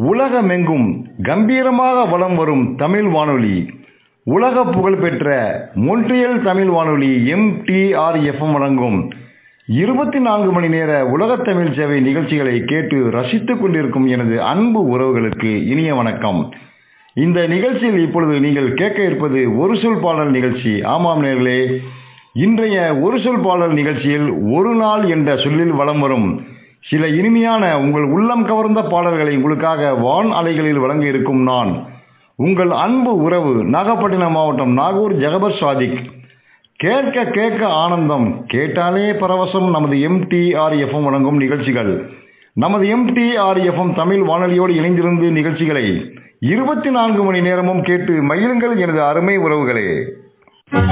உலகமெங்கும் கம்பீரமாக வலம் வரும் தமிழ் வானொலி உலக புகழ்பெற்ற மொன்ட்ரியல் தமிழ் வானொலி எம்டிஆர்எஃப்எம் வழங்கும் இருபத்தி நான்கு மணி நேர உலகத் தமிழ் சேவை நிகழ்ச்சிகளை கேட்டு ரசித்துக் கொண்டிருக்கும் எனது அன்பு உறவுகளுக்கு இனிய வணக்கம் இந்த நிகழ்ச்சியில் இப்பொழுது நீங்கள் கேட்க இருப்பது ஒரு சொல் பாடல் நிகழ்ச்சி ஆமாம் நேர்களே இன்றைய ஒரு சொல் பாடல் நிகழ்ச்சியில் ஒரு நாள் என்ற சொல்லில் வலம் வரும் சில இனிமையான உங்கள் உள்ளம் கவர்ந்த பாடல்களை உங்களுக்காக வான் அலைகளில் வழங்க இருக்கும் நான் உங்கள் அன்பு உறவு நாகப்பட்டினம் மாவட்டம் நாகூர் ஜெகபர் சாதிக் கேட்க கேட்க ஆனந்தம் கேட்டாலே பரவசம் நமது எம்டிஆர்எஃப்எம் வழங்கும் நிகழ்ச்சிகள் நமது எம்டிஆர்எஃப்எம் தமிழ் வானொலியோடு இணைந்திருந்து நிகழ்ச்சிகளை இருபத்தி நான்கு மணி நேரமும் கேட்டு மகிழுங்கள் எனது அருமை உறவுகளே